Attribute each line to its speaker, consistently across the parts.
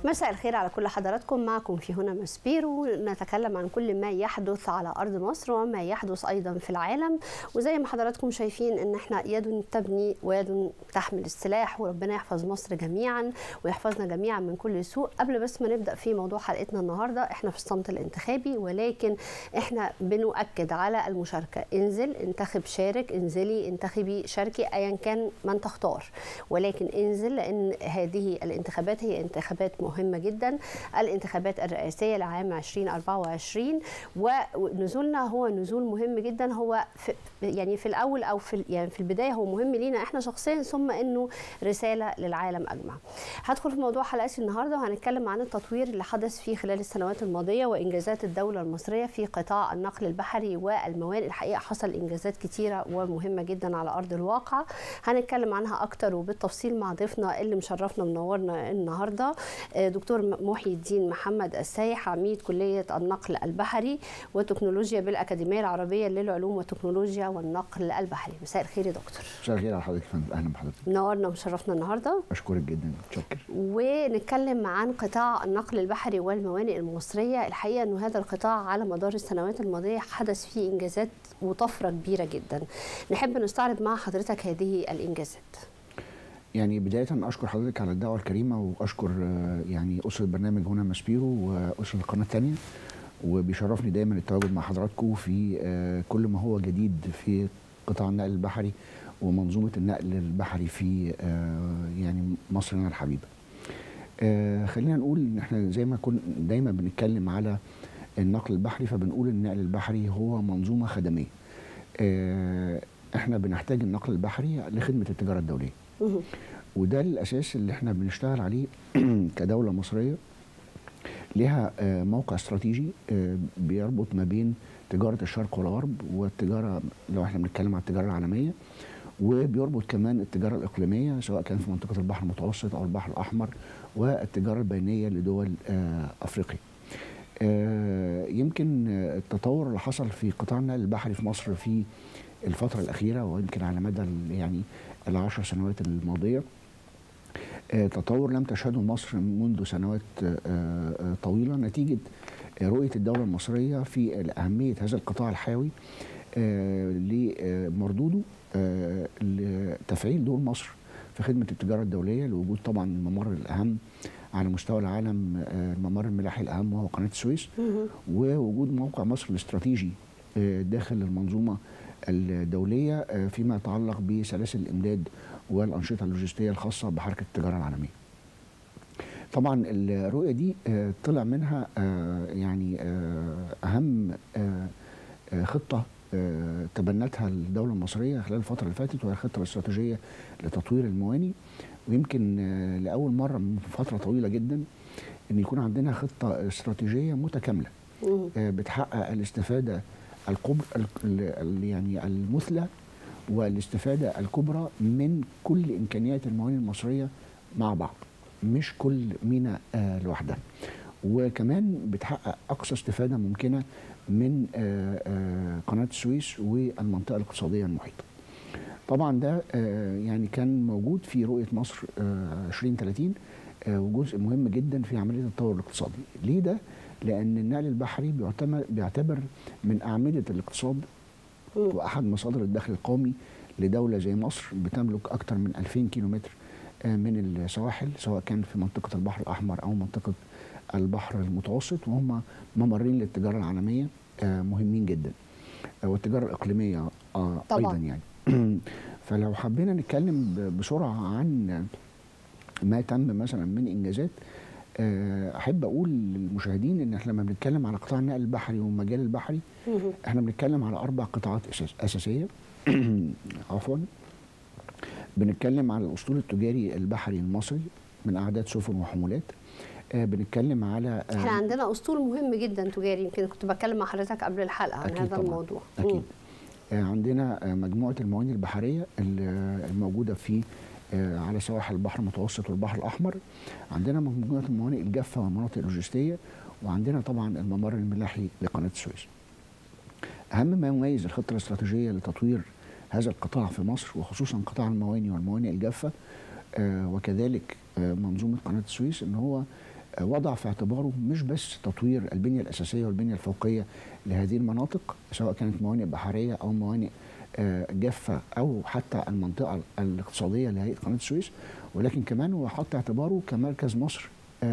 Speaker 1: مساء الخير على كل حضراتكم معكم في هنا مسبيرو نتكلم عن كل ما يحدث على ارض مصر وما يحدث ايضا في العالم وزي ما حضراتكم شايفين ان احنا يد تبني ويد تحمل السلاح وربنا يحفظ مصر جميعا ويحفظنا جميعا من كل سوء قبل بس ما نبدا في موضوع حلقتنا النهارده احنا في الصمت الانتخابي ولكن احنا بنؤكد على المشاركه انزل انتخب شارك انزلي انتخبي شاركي ايا كان من تختار ولكن انزل لان هذه الانتخابات هي انتخابات مهمه جدا الانتخابات الرئاسيه لعام 2024 ونزولنا هو نزول مهم جدا هو في يعني في الاول او في يعني في البدايه هو مهم لينا احنا شخصيا ثم انه رساله للعالم اجمع. هدخل في موضوع حلقتي النهارده وهنتكلم عن التطوير اللي حدث في خلال السنوات الماضيه وانجازات الدوله المصريه في قطاع النقل البحري والموانئ الحقيقه حصل انجازات كتيره ومهمه جدا على ارض الواقع هنتكلم عنها اكتر وبالتفصيل مع ضيفنا اللي مشرفنا منورنا النهارده دكتور محي الدين محمد السايح عميد كليه النقل البحري والتكنولوجيا بالاكاديميه العربيه للعلوم والتكنولوجيا والنقل البحري مساء الخير يا دكتور
Speaker 2: مساء الخير على حضرتك فندم اهلا بحضرتك
Speaker 1: منورنا ومشرفنا النهارده
Speaker 2: اشكرك جدا متشكر
Speaker 1: ونتكلم عن قطاع النقل البحري والموانئ المصريه الحقيقه انه هذا القطاع على مدار السنوات الماضيه حدث فيه انجازات وطفره كبيره جدا نحب نستعرض مع حضرتك هذه الانجازات
Speaker 2: يعني بداية أشكر حضرتك على الدعوة الكريمة وأشكر يعني أسرة برنامج هنا ماسبيرو وأسرة القناة الثانية وبيشرفني دايما التواجد مع حضراتكم في كل ما هو جديد في قطاع النقل البحري ومنظومة النقل البحري في يعني مصرنا الحبيبة. خلينا نقول إن إحنا زي ما كنا دايما بنتكلم على النقل البحري فبنقول النقل البحري هو منظومة خدمية. إحنا بنحتاج النقل البحري لخدمة التجارة الدولية. وده الاساس اللي احنا بنشتغل عليه كدوله مصريه لها موقع استراتيجي بيربط ما بين تجاره الشرق والغرب والتجاره لو احنا بنتكلم عن التجاره العالميه وبيربط كمان التجاره الاقليميه سواء كان في منطقه البحر المتوسط او البحر الاحمر والتجاره البينيه لدول افريقيا. يمكن التطور اللي حصل في قطاع النقل البحري في مصر في الفتره الاخيره ويمكن على مدى يعني العشر سنوات الماضية تطور لم تشهده مصر منذ سنوات طويلة نتيجة رؤية الدولة المصرية في أهمية هذا القطاع الحيوي لمردوده لتفعيل دور مصر في خدمة التجارة الدولية لوجود طبعا الممر الأهم على مستوى العالم الممر الملاحي الأهم وهو قناة السويس ووجود موقع مصر الاستراتيجي داخل المنظومة الدولية فيما يتعلق بسلاسل الإمداد والأنشطة اللوجستية الخاصة بحركة التجارة العالمية طبعا الرؤية دي طلع منها يعني أهم خطة تبنتها الدولة المصرية خلال الفترة اللي فاتت وهي الخطة الاستراتيجية لتطوير المواني ويمكن لأول مرة من فترة طويلة جدا أن يكون عندنا خطة استراتيجية متكاملة بتحقق الاستفادة الكبرى يعني المثلى والاستفاده الكبرى من كل امكانيات الموانئ المصريه مع بعض مش كل ميناء آه لوحدها وكمان بتحقق اقصى استفاده ممكنه من آه آه قناه السويس والمنطقه الاقتصاديه المحيطه طبعا ده يعني كان موجود في رؤيه مصر 2030 وجزء مهم جدا في عمليه التطور الاقتصادي ليه ده لان النقل البحري بيعتبر بيعتبر من اعمده الاقتصاد واحد مصادر الدخل القومي لدوله زي مصر بتملك اكثر من 2000 كيلومتر من السواحل سواء كان في منطقه البحر الاحمر او منطقه البحر المتوسط وهم ممرين للتجاره العالميه مهمين جدا والتجاره الاقليميه ايضا يعني فلو حبينا نتكلم بسرعه عن ما تم مثلا من انجازات احب اقول للمشاهدين ان احنا لما بنتكلم على قطاع النقل البحري والمجال البحري احنا بنتكلم على اربع قطاعات أساس اساسيه عفوا بنتكلم على الاسطول التجاري البحري المصري من اعداد سفن وحمولات آه بنتكلم على
Speaker 1: آه احنا عندنا اسطول مهم جدا تجاري يمكن كنت بتكلم مع حضرتك قبل الحلقه عن هذا
Speaker 2: طبعًا.
Speaker 1: الموضوع
Speaker 2: اكيد آه عندنا مجموعه الموانئ البحريه الموجوده في على سواحل البحر المتوسط والبحر الاحمر عندنا مجموعه الموانئ الجافه والمناطق اللوجستيه وعندنا طبعا الممر الملاحي لقناه السويس اهم ما يميز الخطه الاستراتيجيه لتطوير هذا القطاع في مصر وخصوصا قطاع الموانئ والموانئ الجافه آه وكذلك آه منظومه قناه السويس ان هو وضع في اعتباره مش بس تطوير البنيه الاساسيه والبنيه الفوقيه لهذه المناطق سواء كانت موانئ بحريه او موانئ جافه او حتى المنطقه الاقتصاديه لهيئه قناه السويس ولكن كمان هو حط اعتباره كمركز مصر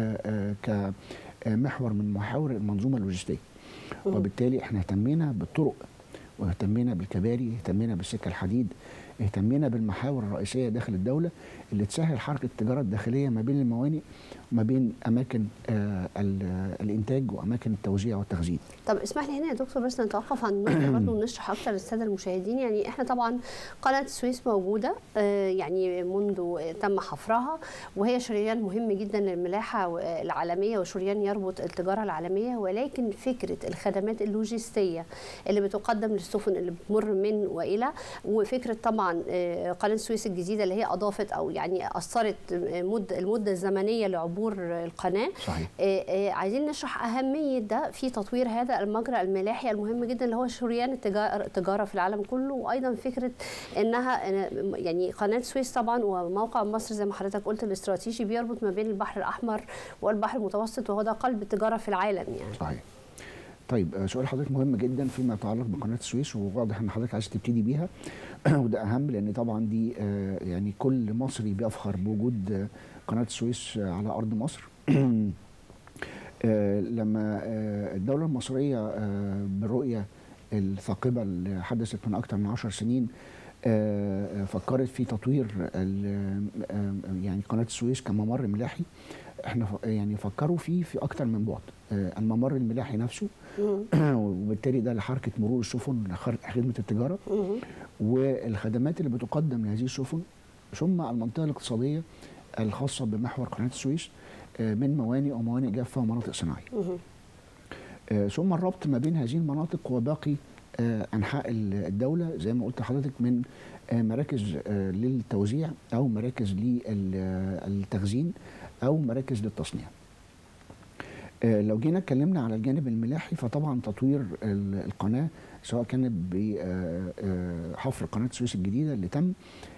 Speaker 2: كمحور من محاور المنظومه اللوجستيه وبالتالي احنا اهتمينا بالطرق واهتمينا بالكباري اهتمينا بالسكه الحديد اهتمينا بالمحاور الرئيسيه داخل الدوله اللي تسهل حركه التجاره الداخليه ما بين الموانئ وما بين اماكن آه الانتاج واماكن التوزيع والتخزين.
Speaker 1: طب اسمح لي هنا يا دكتور بس نتوقف عن النقطه برضه ونشرح اكتر للساده المشاهدين يعني احنا طبعا قناه السويس موجوده آه يعني منذ تم حفرها وهي شريان مهم جدا للملاحه العالميه وشريان يربط التجاره العالميه ولكن فكره الخدمات اللوجستيه اللي بتقدم للسفن اللي بتمر من والى وفكره طبعا قناه السويس الجديده اللي هي اضافت او يعني اثرت مد المده الزمنيه لعبور القناه
Speaker 2: صحيح.
Speaker 1: عايزين نشرح اهميه ده في تطوير هذا المجرى الملاحي المهم جدا اللي هو شريان التجاره في العالم كله وايضا فكره انها يعني قناه السويس طبعا وموقع مصر زي ما حضرتك قلت الاستراتيجي بيربط ما بين البحر الاحمر والبحر المتوسط وهو ده قلب التجاره في العالم يعني
Speaker 2: صحيح طيب سؤال حضرتك مهم جدا فيما يتعلق بقناه السويس وواضح ان حضرتك عايز تبتدي بيها وده اهم لان طبعا دي يعني كل مصري بيفخر بوجود قناه السويس على ارض مصر لما الدوله المصريه بالرؤيه الثاقبه اللي حدثت من اكثر من 10 سنين فكرت في تطوير يعني قناه السويس كممر ملاحي احنا يعني فكروا فيه في اكثر من بعد الممر الملاحي نفسه وبالتالي ده لحركه مرور السفن خدمه التجاره والخدمات اللي بتقدم لهذه السفن ثم المنطقه الاقتصاديه الخاصه بمحور قناه السويس من موانئ وموانئ جافه ومناطق صناعيه. ثم الربط ما بين هذه المناطق وباقي انحاء الدوله زي ما قلت لحضرتك من مراكز للتوزيع او مراكز للتخزين او مراكز للتصنيع. لو جينا اتكلمنا على الجانب الملاحي فطبعا تطوير القناه سواء كانت بحفر قناه السويس الجديده اللي تم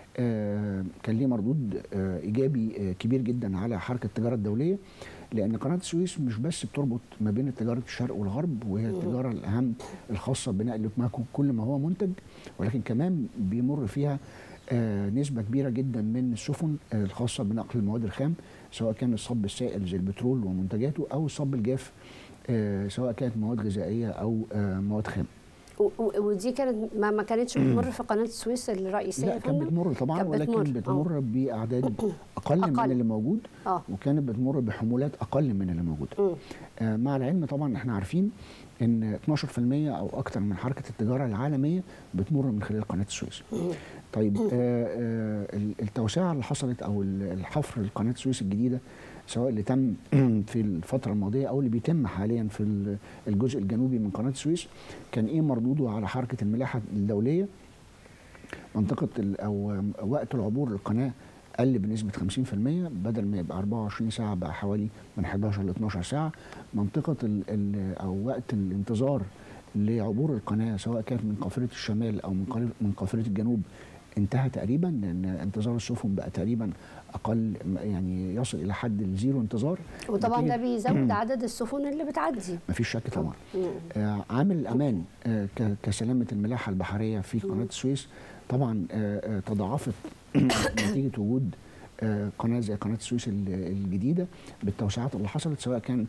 Speaker 2: كان ليه مردود ايجابي كبير جدا على حركه التجاره الدوليه لان قناه السويس مش بس بتربط ما بين تجاره الشرق والغرب وهي التجاره الاهم الخاصه بنقل كل ما هو منتج ولكن كمان بيمر فيها نسبه كبيره جدا من السفن الخاصه بنقل المواد الخام سواء كان الصب السائل زي البترول ومنتجاته او الصب الجاف سواء كانت مواد غذائيه او مواد خام
Speaker 1: ودي كانت ما, ما كانتش بتمر في قناه السويس الرئيسيه
Speaker 2: لا كانت بتمر طبعا ولكن بتمر, بتمر باعداد اقل, أقل من اللي موجود
Speaker 1: أوه.
Speaker 2: وكانت بتمر بحمولات اقل من اللي موجوده آه مع العلم طبعا احنا عارفين ان 12% او اكثر من حركه التجاره العالميه بتمر من خلال قناه السويس طيب آه آه التوسعه اللي حصلت او الحفر لقناه السويس الجديده سواء اللي تم في الفترة الماضية أو اللي بيتم حاليا في الجزء الجنوبي من قناة السويس كان إيه مردوده على حركة الملاحة الدولية منطقة أو وقت العبور للقناة قل بنسبة 50% بدل ما يبقى 24 ساعة بقى حوالي من 11 ل 12 ساعة منطقة ال ال أو وقت الانتظار لعبور القناة سواء كانت من قافلة الشمال أو من من قافلة الجنوب انتهى تقريبا لان انتظار السفن بقى تقريبا اقل يعني يصل الى حد الزيرو انتظار
Speaker 1: وطبعا ده بيزود عدد السفن اللي بتعدي
Speaker 2: مفيش شك طبعا آه عامل الامان آه كسلامه الملاحه البحريه في قناه السويس طبعا آه تضاعفت نتيجه وجود قناه زي قناه السويس الجديده بالتوسعات اللي حصلت سواء كان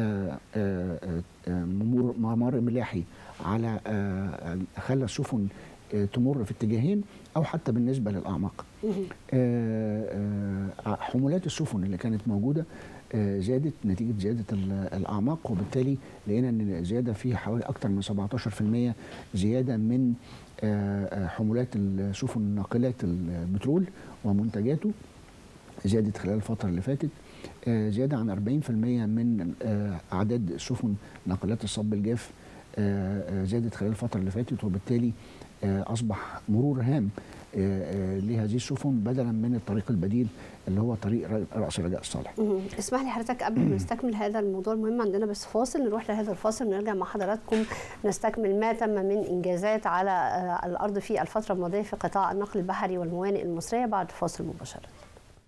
Speaker 2: ممر ملاحي على خلى السفن تمر في اتجاهين او حتى بالنسبه للاعماق. حمولات السفن اللي كانت موجوده زادت نتيجه زياده الاعماق وبالتالي لقينا ان زياده في حوالي اكثر من 17% زياده من حمولات السفن ناقلات البترول ومنتجاته زادت خلال الفتره اللي فاتت زياده عن 40% من اعداد سفن ناقلات الصب الجاف زادت خلال الفتره اللي فاتت وبالتالي اصبح مرور هام لهذه السفن بدلا من الطريق البديل اللي هو طريق راس رجاء الصالح.
Speaker 1: اسمح لي حضرتك قبل ما نستكمل هذا الموضوع المهم عندنا بس فاصل نروح لهذا الفاصل ونرجع مع حضراتكم نستكمل ما تم من انجازات على الارض في الفتره الماضيه في قطاع النقل البحري والموانئ المصريه بعد فاصل مباشره.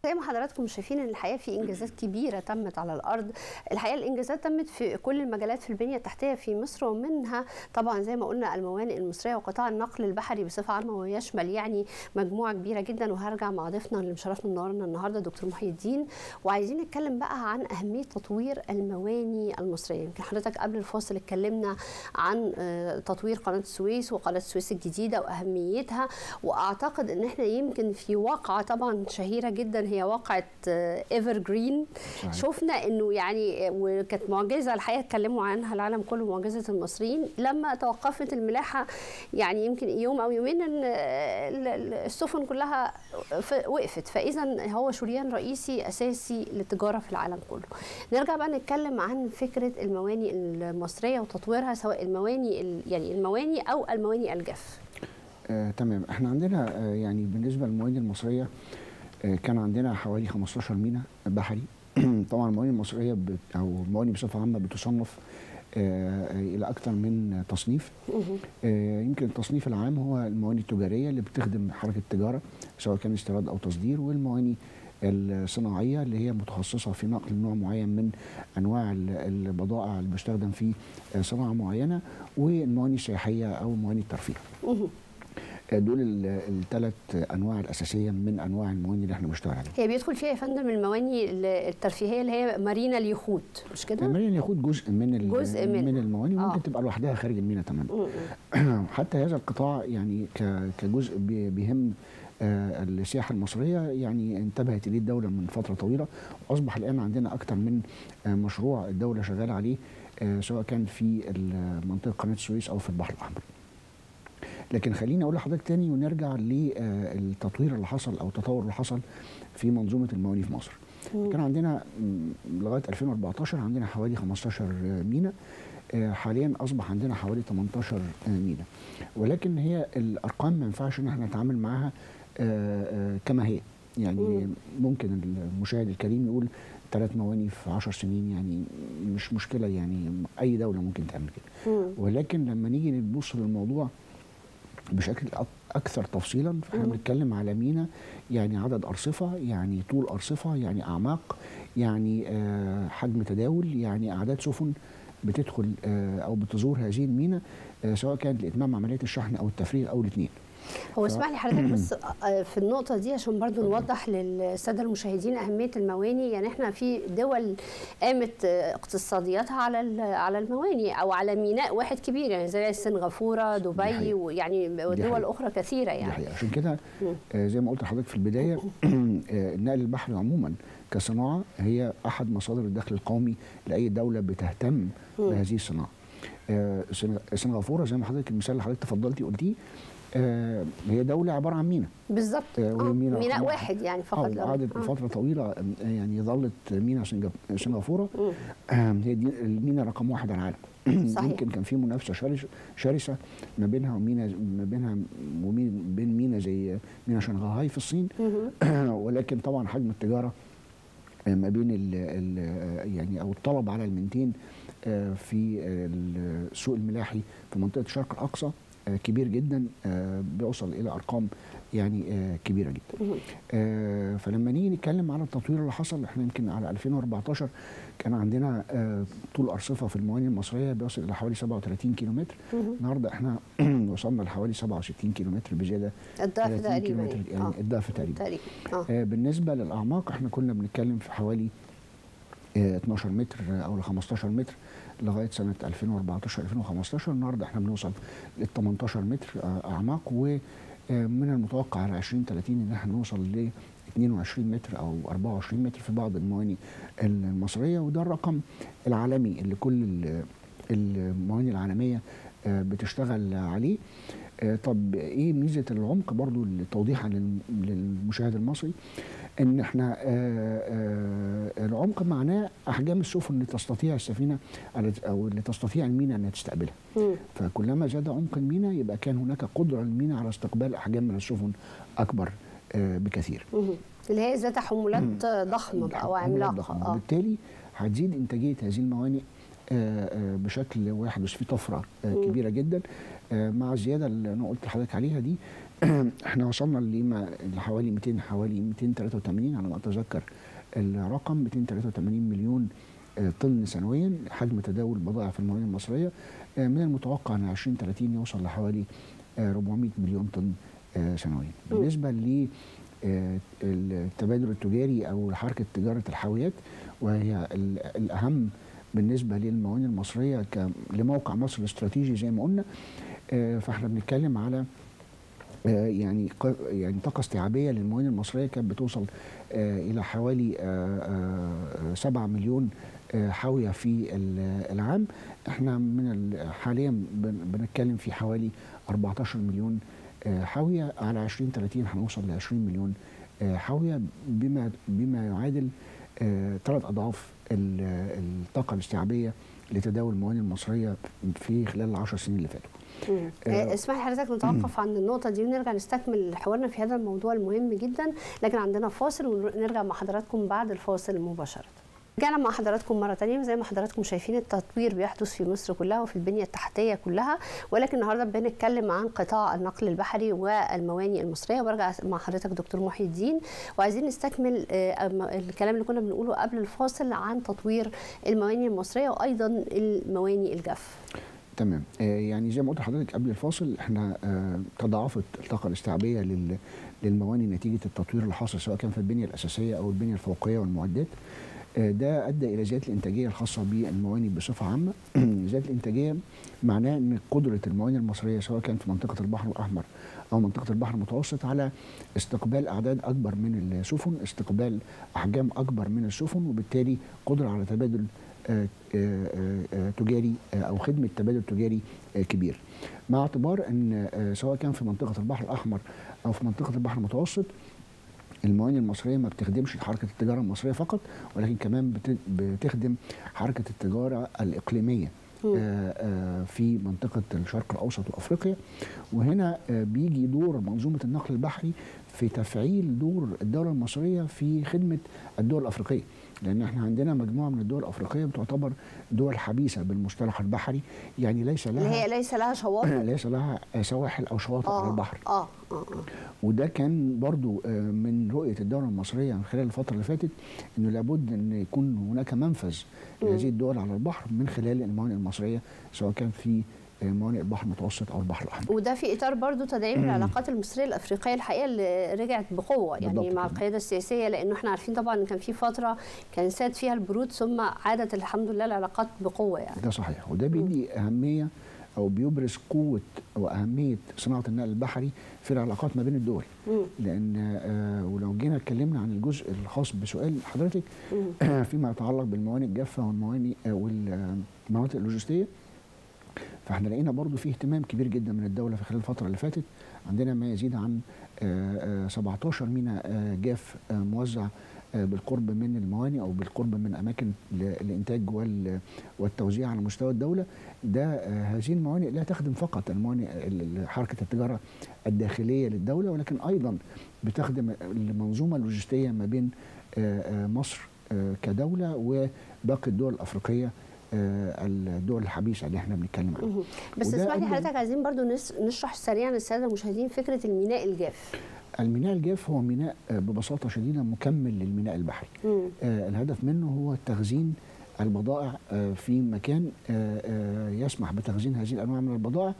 Speaker 1: زي ما حضراتكم شايفين ان الحقيقه في انجازات كبيره تمت على الارض الحقيقه الانجازات تمت في كل المجالات في البنيه التحتيه في مصر ومنها طبعا زي ما قلنا الموانئ المصريه وقطاع النقل البحري بصفه عامه ويشمل يعني مجموعه كبيره جدا وهرجع مع ضيفنا اللي مشرفنا منورنا النهارده دكتور محي الدين وعايزين نتكلم بقى عن اهميه تطوير المواني المصريه يمكن حضرتك قبل الفاصل اتكلمنا عن تطوير قناه السويس وقناه السويس الجديده واهميتها واعتقد ان احنا يمكن في واقعه طبعا شهيره جدا هي واقعه ايفر جرين شفنا انه يعني وكانت معجزه الحقيقه اتكلموا عنها العالم كله معجزه المصريين لما توقفت الملاحه يعني يمكن يوم او يومين ان السفن كلها وقفت فاذا هو شريان رئيسي اساسي للتجاره في العالم كله نرجع بقى نتكلم عن فكره المواني المصريه وتطويرها سواء المواني يعني المواني او المواني الجاف
Speaker 2: آه، تمام احنا عندنا آه يعني بالنسبه للمواني المصريه آه كان عندنا حوالي 15 ميناء بحري طبعا المواني المصريه بت او المواني بصفه عامه بتصنف آه الى اكثر من تصنيف آه يمكن التصنيف العام هو المواني التجاريه اللي بتخدم حركه التجاره سواء كان استيراد او تصدير والمواني الصناعيه اللي هي متخصصه في نقل نوع معين من انواع البضائع اللي بيستخدم في صناعه معينه والمواني السياحيه او مواني الترفيه. دول الثلاث انواع الاساسيه من انواع المواني اللي احنا بنشتغل عليها.
Speaker 1: هي بيدخل فيها يا فندم المواني الترفيهيه اللي هي مارينا اليخوت مش كده؟
Speaker 2: مارينا اليخوت جزء من
Speaker 1: جزء من,
Speaker 2: من المواني ممكن آه. تبقى لوحدها خارج المينا تماما. حتى هذا القطاع يعني كجزء بيهم آه السياحه المصريه يعني انتبهت اليه الدوله من فتره طويله واصبح الان عندنا اكثر من آه مشروع الدوله شغاله عليه آه سواء كان في منطقه قناه السويس او في البحر الاحمر. لكن خليني اقول لحضرتك تاني ونرجع للتطوير اللي حصل او التطور اللي حصل في منظومه المواني في مصر. كان عندنا لغايه 2014 عندنا حوالي 15 مينا حاليا اصبح عندنا حوالي 18 مينا ولكن هي الارقام ما ينفعش ان احنا نتعامل معاها كما هي يعني ممكن المشاهد الكريم يقول ثلاث مواني في 10 سنين يعني مش مشكله يعني اي دوله ممكن تعمل كده ولكن لما نيجي نبص للموضوع بشكل اكثر تفصيلا فاحنا بنتكلم على مينا يعني عدد ارصفه يعني طول ارصفه يعني اعماق يعني آه حجم تداول يعني اعداد سفن بتدخل آه او بتزور هذه المينا آه سواء كانت لاتمام عمليه الشحن او التفريغ او الاثنين
Speaker 1: هو اسمح لي حضرتك بس في النقطة دي عشان برضو نوضح للسادة المشاهدين أهمية المواني يعني احنا في دول قامت اقتصادياتها على على المواني أو على ميناء واحد كبير يعني زي سنغافورة دبي ويعني ودول أخرى كثيرة يعني
Speaker 2: دي عشان كده زي ما قلت لحضرتك في البداية النقل البحري عموما كصناعة هي أحد مصادر الدخل القومي لأي دولة بتهتم بهذه الصناعة سنغافورة زي ما حضرتك المثال اللي حضرتك تفضلتي قلتيه آه هي دولة عبارة عن مينا
Speaker 1: بالظبط آه مينا ميناء واحد يعني فقط
Speaker 2: قعدت آه. فترة طويلة يعني ظلت مينا سنغافورة آه هي دي المينا رقم واحد على العالم صحيح. يمكن كان في منافسة شرسة, شرسة ما بينها ومينا ما بينها ومين بين مينا زي مينا شنغهاي في الصين ولكن طبعا حجم التجارة ما بين ال ال يعني او الطلب على المنتين في السوق الملاحي في منطقه الشرق الاقصى كبير جدا بيوصل الى ارقام يعني كبيره جدا فلما نيجي نتكلم على التطوير اللي حصل احنا يمكن على 2014 كان عندنا طول ارصفه في الموانئ المصريه بيوصل الى حوالي 37 كيلو متر النهارده احنا وصلنا لحوالي 67 كيلو متر بزياده
Speaker 1: الضعف تقريبا
Speaker 2: يعني آه. الضعف تقريبا
Speaker 1: تقريبا
Speaker 2: آه. بالنسبه للاعماق احنا كنا بنتكلم في حوالي 12 متر او ل 15 متر لغايه سنه 2014 2015 النهارده احنا بنوصل لل 18 متر اعماق ومن المتوقع على 2030 ان احنا نوصل ل 22 متر او 24 متر في بعض المواني المصريه وده الرقم العالمي اللي كل المواني العالميه بتشتغل عليه طب ايه ميزه العمق برضو توضيحا للمشاهد المصري ان احنا العمق معناه احجام السفن اللي تستطيع السفينه او اللي تستطيع المينا انها تستقبلها فكلما زاد عمق المينا يبقى كان هناك قدره للمينا على استقبال احجام من السفن اكبر بكثير
Speaker 1: اللي هي ذات حمولات ضخمه او عملاقه
Speaker 2: آه. وبالتالي هتزيد انتاجيه هذه الموانئ بشكل ويحدث فيه طفره كبيره جدا مع الزياده اللي انا قلت لحضرتك عليها دي احنا وصلنا لما لحوالي 200 حوالي 283 على ما اتذكر الرقم 283 مليون آه، طن سنويا حجم تداول البضائع في الموانئ المصريه آه، من المتوقع ان 2030 يوصل لحوالي آه، 400 مليون طن آه، سنويا بالنسبه ل آه، التبادل التجاري او حركه تجاره الحاويات وهي ال- الاهم بالنسبه للموانئ المصريه ك- لموقع مصر الاستراتيجي زي ما قلنا آه، فاحنا بنتكلم على آه، يعني ق- يعني طاقه استيعابيه للموانئ المصريه كانت بتوصل آه، الى حوالي 7 مليون آه، حاويه في ال- العام احنا من ال- حاليا بن- بنتكلم في حوالي 14 مليون آه، حاويه على 2030 هنوصل ل 20 مليون آه، حاويه بما بما يعادل ثلاث اضعاف ال- الطاقه الاستيعابيه لتداول الموانئ المصريه في خلال العشر سنين اللي فاتوا.
Speaker 1: مم. آه، اسمح لي حضرتك نتوقف عند النقطة دي ونرجع نستكمل حوارنا في هذا الموضوع المهم جدا لكن عندنا فاصل ونرجع مع حضراتكم بعد الفاصل مباشرة رجعنا مع حضراتكم مرة تانية وزي ما حضراتكم شايفين التطوير بيحدث في مصر كلها وفي البنية التحتية كلها ولكن النهاردة بنتكلم عن قطاع النقل البحري والموانئ المصرية وبرجع مع حضرتك دكتور محي الدين وعايزين نستكمل آه، أم- الكلام اللي كنا بنقوله قبل الفاصل عن تطوير الموانئ المصرية وأيضا الموانئ الجاف
Speaker 2: تمام آه يعني زي ما قلت لحضرتك قبل الفاصل احنا آه تضاعفت الطاقه الاستيعابيه لل للموانئ نتيجه التطوير اللي حاصل سواء كان في البنيه الاساسيه او البنيه الفوقيه والمعدات آه ده ادى الى زياده الانتاجيه الخاصه بالموانئ بصفه عامه زياده الانتاجيه معناه ان قدره الموانئ المصريه سواء كان في منطقه البحر الاحمر او منطقه البحر المتوسط على استقبال اعداد اكبر من السفن استقبال احجام اكبر من السفن وبالتالي قدره على تبادل آه، آه، آه، تجاري آه، او خدمه تبادل تجاري آه، كبير مع اعتبار ان آه، سواء كان في منطقه البحر الاحمر او في منطقه البحر المتوسط الموانئ المصريه ما بتخدمش حركه التجاره المصريه فقط ولكن كمان بت- بتخدم حركه التجاره الاقليميه
Speaker 1: مم.
Speaker 2: آه، آه، في منطقه الشرق الاوسط وافريقيا وهنا آه، بيجي دور منظومه النقل البحري في تفعيل دور الدوله المصريه في خدمه الدول الافريقيه لان احنا عندنا مجموعه من الدول الافريقيه بتعتبر دول حبيسه بالمصطلح البحري يعني ليس
Speaker 1: اللي هي
Speaker 2: لها
Speaker 1: ليس لها شواطئ
Speaker 2: ليس لها سواحل او شواطئ على البحر
Speaker 1: اه اه اه
Speaker 2: وده كان برضو آه، من رؤية الدولة المصرية من خلال الفترة اللي فاتت أنه لابد أن يكون هناك منفذ لهذه الدول على البحر من خلال الموانئ المصرية سواء كان في آه، موانئ البحر المتوسط أو البحر الأحمر
Speaker 1: وده في اطار برضو تدعيم العلاقات المصريه الافريقيه الحقيقه اللي رجعت بقوه يعني
Speaker 2: بالضبط
Speaker 1: مع
Speaker 2: كده.
Speaker 1: القياده السياسيه لانه احنا عارفين طبعا ان كان في فتره كان ساد فيها البرود ثم عادت الحمد لله العلاقات بقوه يعني
Speaker 2: ده صحيح وده بيدي أهمية أو بيبرز قوة وأهمية صناعة النقل البحري في العلاقات ما بين الدول
Speaker 1: مم.
Speaker 2: لأن آه، ولو جينا اتكلمنا عن الجزء الخاص بسؤال حضرتك فيما يتعلق بالموانئ الجافة والموانئ آه، والمناطق اللوجستية فاحنا لقينا برضو في اهتمام كبير جدا من الدوله في خلال الفتره اللي فاتت عندنا ما يزيد عن آه، آه، 17 ميناء آه، جاف آه، موزع آه، بالقرب من الموانئ او بالقرب من اماكن ل- الانتاج وال- والتوزيع على مستوى الدوله ده آه، هذه الموانئ لا تخدم فقط الموانئ ال- ال- حركه التجاره الداخليه للدوله ولكن ايضا بتخدم المنظومه اللوجستيه ما بين آه، آه، مصر آه، كدوله وباقي الدول الافريقيه آه، الدول الحبيسه اللي احنا بنتكلم عنها
Speaker 1: مهم. بس
Speaker 2: وده
Speaker 1: اسمح لي
Speaker 2: أدى-
Speaker 1: حضرتك عايزين برضو نس- نشرح سريعا للساده المشاهدين فكره الميناء الجاف
Speaker 2: الميناء الجاف هو ميناء آه، ببساطه شديده مكمل للميناء البحري
Speaker 1: مم.
Speaker 2: آه، الهدف منه هو تخزين البضائع آه، في مكان آه، آه، يسمح بتخزين هذه الانواع من البضائع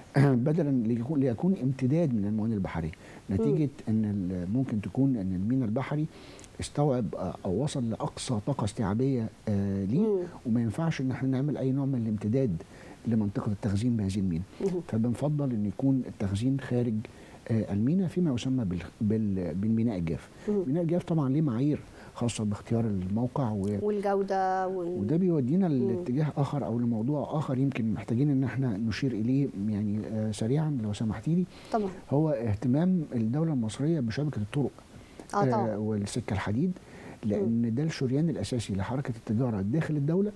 Speaker 2: بدلا ليكون ليكون امتداد من الموانئ البحريه نتيجه ان ال- ممكن تكون ان الميناء البحري استوعب آه، او وصل لاقصى طاقه استيعابيه آه، ليه
Speaker 1: مم.
Speaker 2: وما ينفعش ان احنا نعمل اي نوع من الامتداد لمنطقه التخزين بهذه الميناء
Speaker 1: مهم.
Speaker 2: فبنفضل ان يكون التخزين خارج آه، الميناء فيما يسمى بال- بال- بالميناء الجاف
Speaker 1: مم.
Speaker 2: الميناء الجاف طبعا ليه معايير خاصه باختيار الموقع و...
Speaker 1: والجوده وال...
Speaker 2: وده بيودينا لاتجاه اخر او لموضوع اخر يمكن محتاجين ان احنا نشير اليه يعني آه، سريعا لو سمحتي لي
Speaker 1: طبعا
Speaker 2: هو اهتمام الدوله المصريه بشبكه الطرق
Speaker 1: اه طبعا
Speaker 2: والسكه الحديد لان ده الشريان الاساسي لحركه التجاره داخل الدوله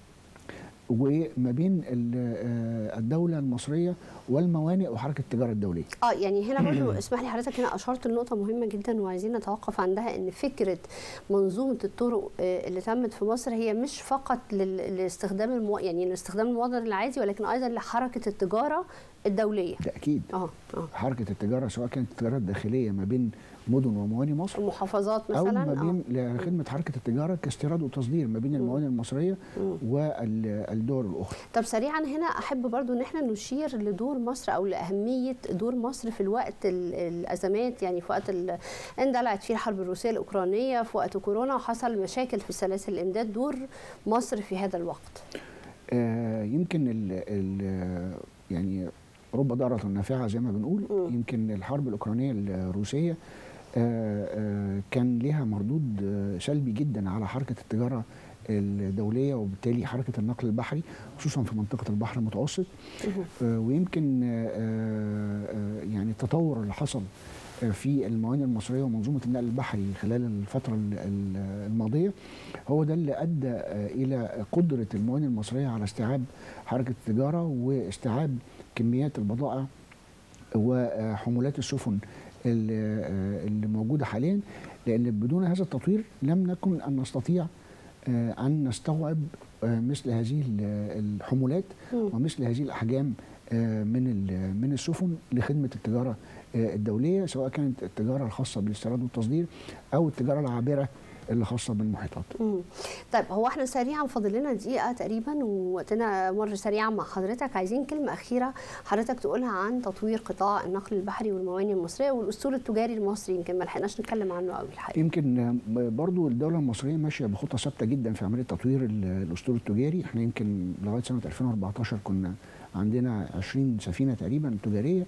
Speaker 2: وما بين ال- آه، الدوله المصريه والموانئ وحركه التجاره الدوليه
Speaker 1: اه يعني هنا برضو اسمح لي حضرتك هنا اشرت لنقطه مهمه جدا وعايزين نتوقف عندها ان فكره منظومه الطرق آه، اللي تمت في مصر هي مش فقط لل- لاستخدام المو... يعني لاستخدام المواطن العادي ولكن ايضا لحركه التجاره الدوليه
Speaker 2: ده اكيد
Speaker 1: اه اه
Speaker 2: حركه التجاره سواء كانت التجاره الداخليه ما بين مدن ومواني مصر
Speaker 1: المحافظات
Speaker 2: او
Speaker 1: مثلا
Speaker 2: ما بين لخدمه حركه التجاره كاستيراد وتصدير ما بين الموانئ المصريه والدول الاخرى
Speaker 1: طب سريعا هنا احب برضو ان احنا نشير لدور مصر او لاهميه دور مصر في الوقت الازمات يعني في وقت اندلعت فيه الحرب الروسيه الاوكرانيه في وقت كورونا وحصل مشاكل في سلاسل الامداد دور مصر في هذا الوقت
Speaker 2: آه يمكن ال ال يعني رب ضارة نافعة زي ما بنقول م. يمكن الحرب الأوكرانية الروسية آآ آآ كان لها مردود سلبي جدا على حركة التجارة الدولية وبالتالي حركة النقل البحري خصوصا في منطقة البحر المتوسط ويمكن يعني التطور اللي حصل في الموانئ المصريه ومنظومه النقل البحري خلال الفتره الماضيه هو ده اللي ادى الى قدره الموانئ المصريه على استيعاب حركه التجاره واستيعاب كميات البضائع وحمولات السفن اللي موجوده حاليا لان بدون هذا التطوير لم نكن ان نستطيع ان نستوعب مثل هذه الحمولات ومثل هذه الاحجام من من السفن لخدمه التجاره الدوليه سواء كانت التجاره الخاصه بالاستيراد والتصدير او التجاره العابره اللي خاصه بالمحيطات.
Speaker 1: طيب هو احنا سريعا فاضل لنا دقيقه تقريبا ووقتنا مر سريعا مع حضرتك عايزين كلمه اخيره حضرتك تقولها عن تطوير قطاع النقل البحري والموانئ المصريه والاسطول التجاري المصري يمكن ما لحقناش نتكلم عنه قوي الحقيقه.
Speaker 2: يمكن برضو الدوله المصريه ماشيه بخطه ثابته جدا في عمليه تطوير الاسطول التجاري، احنا يمكن لغايه سنه 2014 كنا عندنا 20 سفينه تقريبا تجاريه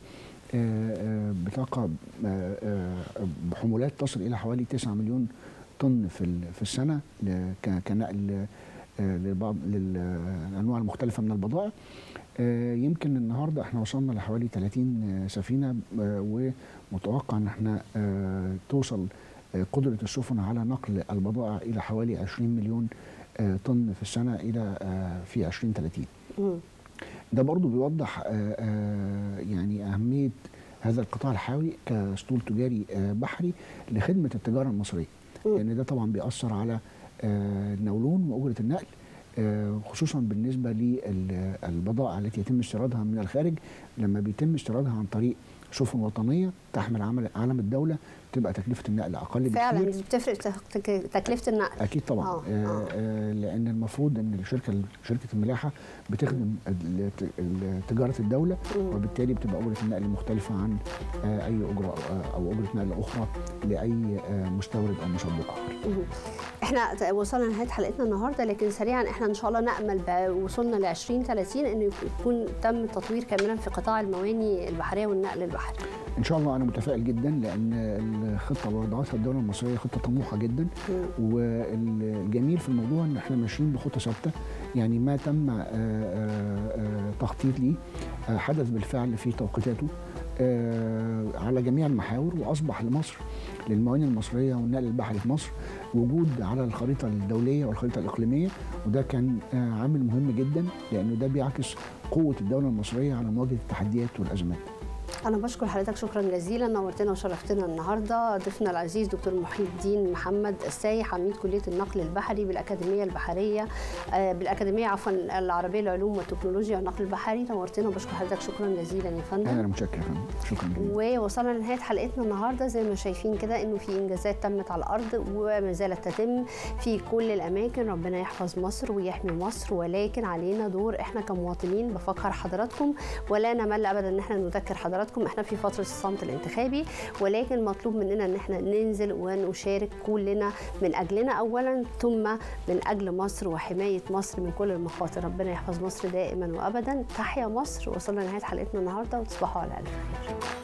Speaker 2: بطاقه بحمولات تصل الى حوالي 9 مليون طن في في السنه كنقل لبعض للانواع المختلفه من البضائع يمكن النهارده احنا وصلنا لحوالي 30 سفينه ومتوقع ان احنا توصل قدره السفن على نقل البضائع الى حوالي 20 مليون طن في السنه الى في 2030 ده برضو بيوضح يعني اهميه هذا القطاع الحيوي كاسطول تجاري بحري لخدمه التجاره المصريه لان ده طبعا بيأثر على النولون واجره النقل خصوصا بالنسبه للبضائع التي يتم استيرادها من الخارج لما بيتم استيرادها عن طريق سفن وطنيه تحمل عمل علم الدوله تبقى تكلفه النقل اقل بكتير
Speaker 1: فعلا بتفرق تكلفه النقل
Speaker 2: اكيد طبعا آه. آه. آه لان المفروض ان الشركه شركه الملاحه بتخدم تجاره الدوله وبالتالي بتبقى اجره النقل مختلفه عن آه اي اجره او اجره نقل اخرى لاي آه مستورد او مصدر اخر.
Speaker 1: احنا وصلنا لنهايه حلقتنا النهارده لكن سريعا احنا ان شاء الله نامل بوصولنا ل 2030 انه يكون تم التطوير كاملا في قطاع المواني البحريه والنقل البحري.
Speaker 2: ان شاء الله انا متفائل جدا لان الخطه اللي وضعتها الدوله المصريه خطه طموحه جدا والجميل في الموضوع ان احنا ماشيين بخطه ثابته يعني ما تم تخطيط ليه حدث بالفعل في توقيتاته على جميع المحاور واصبح لمصر للموانئ المصريه والنقل البحري في مصر وجود على الخريطه الدوليه والخريطه الاقليميه وده كان عامل مهم جدا لانه ده بيعكس قوه الدوله المصريه على مواجهه التحديات والازمات.
Speaker 1: أنا بشكر حضرتك شكرا جزيلا نورتنا وشرفتنا النهارده ضيفنا العزيز دكتور محي الدين محمد السايح عميد كلية النقل البحري بالأكاديمية البحرية آه بالأكاديمية عفوا العربية للعلوم والتكنولوجيا والنقل البحري نورتنا وبشكر حضرتك شكرا جزيلا يا فندم
Speaker 2: أنا متشكر يا فندم شكرا جزيلا
Speaker 1: ووصلنا لنهاية حلقتنا النهارده زي ما شايفين كده إنه في إنجازات تمت على الأرض وما زالت تتم في كل الأماكن ربنا يحفظ مصر ويحمي مصر ولكن علينا دور إحنا كمواطنين بفكر حضراتكم ولا نمل أبدا إن إحنا نذكر حضراتكم احنا في فتره الصمت الانتخابي ولكن مطلوب مننا ان احنا ننزل ونشارك كلنا من اجلنا اولا ثم من اجل مصر وحمايه مصر من كل المخاطر ربنا يحفظ مصر دائما وابدا تحيا مصر وصلنا لنهايه حلقتنا النهارده وتصبحوا على الف خير